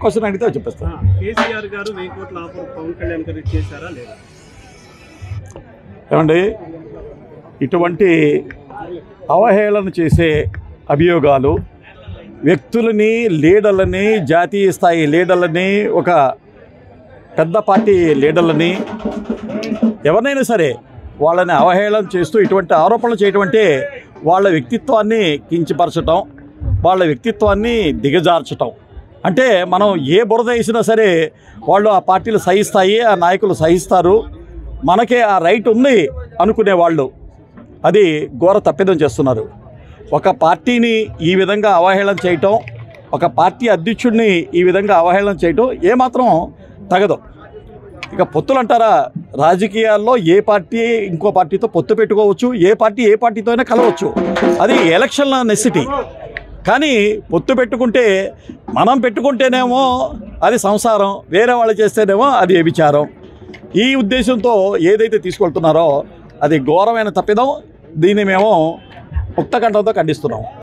question అడిగితే చెప్పేస్తాను కేసీఆర్ గారు వెయ్యి కోట్ల ఆఫర్ పవన్ కళ్యాణ్ గారు చేశారా లేదా ఏమండి ఇటువంటి అవహేళన చేసే అభియోగాలు వ్యక్తులని లీడర్లని జాతీయ స్థాయి లీడర్లని ఒక పెద్ద పార్టీ లీడర్లని ఎవరినైనా సరే వాళ్ళని అవహేళన చేస్తూ ఇటువంటి ఆరోపణలు చేయటం అంటే వాళ్ళ వ్యక్తిత్వాన్ని కించపరచటం వాళ్ళ వ్యక్తిత్వాన్ని దిగజార్చటం అంటే మనం ఏ బురద వేసినా సరే వాళ్ళు ఆ పార్టీలు సహిస్తాయి ఆ నాయకులు సహిస్తారు మనకే ఆ రైట్ ఉంది అనుకునే వాళ్ళు అది ఘోర తప్పిదం చేస్తున్నారు ఒక పార్టీని ఈ విధంగా అవహేళన చేయటం ఒక పార్టీ అధ్యక్షుడిని ఈ విధంగా అవహేళన చేయటం ఏమాత్రం తగదు ఇక పొత్తులు అంటారా రాజకీయాల్లో ఏ పార్టీ ఇంకో పార్టీతో పొత్తు పెట్టుకోవచ్చు ఏ పార్టీ ఏ పార్టీతో అయినా కలవచ్చు అది ఎలక్షన్ల నెసిటీ కానీ పొత్తు పెట్టుకుంటే మనం పెట్టుకుంటేనేమో అది సంసారం వేరే వాళ్ళు చేస్తేనేమో అది వ్యభిచారం ఈ ఉద్దేశంతో ఏదైతే తీసుకెళ్తున్నారో అది ఘోరమైన తప్పిదం దీన్ని మేము ముక్తకంఠంతో ఖండిస్తున్నాం